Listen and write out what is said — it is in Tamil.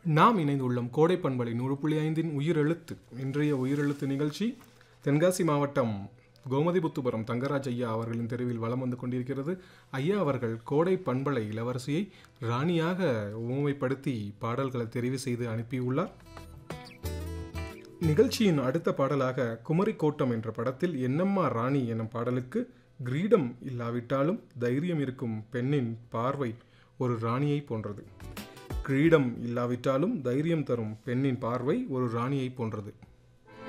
நாம் இணைந்துள்ளோம் கோடை பண்பலை நூறு புள்ளி ஐந்தின் உயிரெழுத்து இன்றைய உயிரெழுத்து நிகழ்ச்சி தென்காசி மாவட்டம் கோமதிபுத்துபுரம் தங்கராஜ் ஐயா அவர்களின் தெருவில் வலம் வந்து கொண்டிருக்கிறது ஐயா அவர்கள் கோடை பண்பலை இளவரசியை ராணியாக உவமைப்படுத்தி பாடல்களை தெரிவு செய்து அனுப்பியுள்ளார் நிகழ்ச்சியின் அடுத்த பாடலாக குமரி கோட்டம் என்ற படத்தில் என்னம்மா ராணி எனும் பாடலுக்கு கிரீடம் இல்லாவிட்டாலும் தைரியம் இருக்கும் பெண்ணின் பார்வை ஒரு ராணியை போன்றது கிரீடம் இல்லாவிட்டாலும் தைரியம் தரும் பெண்ணின் பார்வை ஒரு ராணியை போன்றது